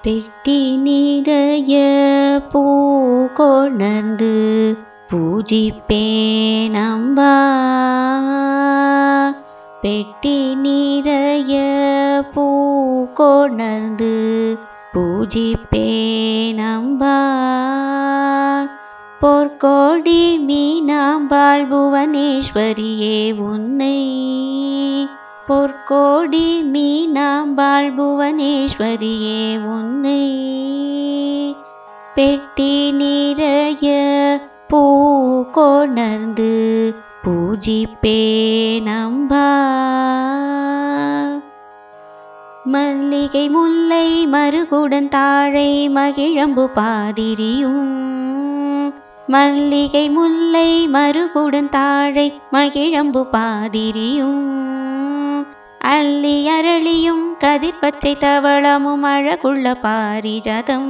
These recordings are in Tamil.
பெட்டி நிறைய பூ கொணர்ந்து பூஜிப்பேன் அம்பா பெட்டி நிறைய பூ கொணர்ந்து பூஜிப்பேன் அம்பா பொற்கோடி மீனாம்பாள் புவனேஸ்வரியே உன்னை பொற்கோடி மீனாம்பாள் புவனேஸ்வரியே உன்னை பெட்டி நிறைய பூ கொணர்ந்து பூஜிப்பேன் அம்பா மல்லிகை முல்லை மருகுடன் தாழை மகிழம்பு பாதிரியும் மல்லிகை முல்லை மருகுடன் தாழை மகிழம்பு பாதிரியும் அல்லி அரளியும் கதிர்பச்சை தவளமும் அழகுள்ள பாரிஜதம்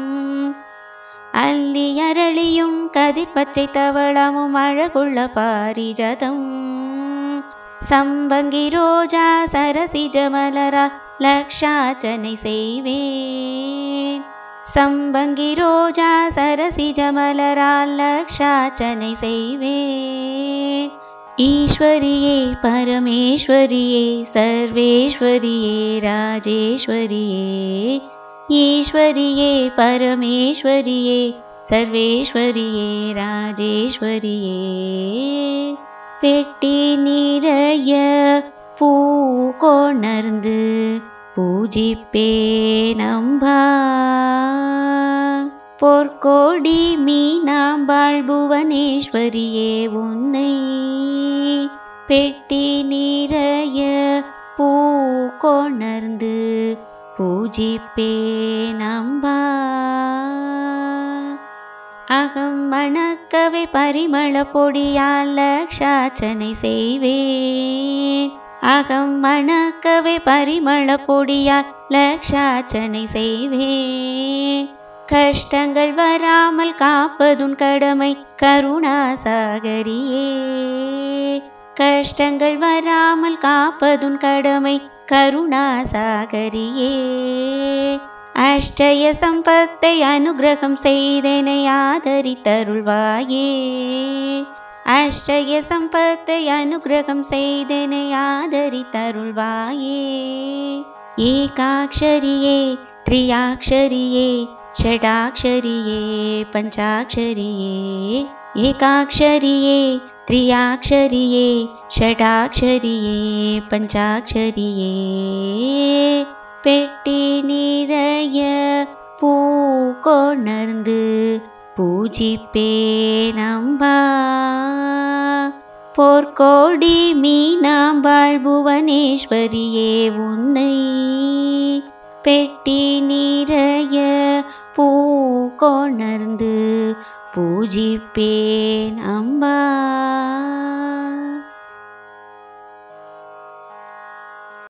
அல்லி அரளியும் கதிர்பச்சை தவளமும் அழகுள்ள பாரிஜதம் சம்பங்கி ரோஜா சரசிஜ மலரா லக்ஷாச்சனை செய்வேன் சம்பங்கி ரோஜா சரசிஜ மலரா லக்ஷாச்சனை செய்வேன் ஈஸ்வரியே பரமேஸ்வரியே சர்வேஸ்வரியே ராஜேஸ்வரியே ஈஸ்வரியே பரமேஸ்வரியே சர்வேஸ்வரியே ராஜேஸ்வரியே பெட்டி நிறைய பூ கொணர்ந்து பூஜிப்பேன் அம்பா பொற்கோடி மீனாம்பாள் புவனேஸ்வரியே உன்னை பெட்டி நிறைய பூ கொணர்ந்து பூஜிப்பேன் அம்பா அகம் மணக்கவை பரிமள பொடியால் லக்ஷாச்சனை செய்வேன் அகம் மணக்கவை பரிமள பொடியால் லக்ஷாச்சனை செய்வேன் கஷ்டங்கள் வராமல் காப்பதுன் கடமை கருணாசாகரியே கஷ்டங்கள் வராமல் காப்பதுன் கடமை கருணாசாகரியே அஷ்டய சம்பத்தை அனுகிரகம் செய்தனை ஆதரித்தருள்வாயே அஷ்டய சம்பத்தை அனுகிரகம் செய்தனை ஆதரித்தருள்வாயே ஏகாட்சரியே त्रियाक्षरिये षडाक्षरिये पञ्चाक्षरिये एकाक्षरिये त्रियाक्षरिये षडाक्षरिये पञ्चाक्षरिये பெட்டி நிறைய பூ கொணர்ந்து பூஜிப்பேன் அம்பா போர்க்கோடி மீனாம்பாள் புவனேஸ்வரியே உன்னை பெட்டி நிறைய பூ கொணர்ந்து பூஜிப்பேன் அம்பா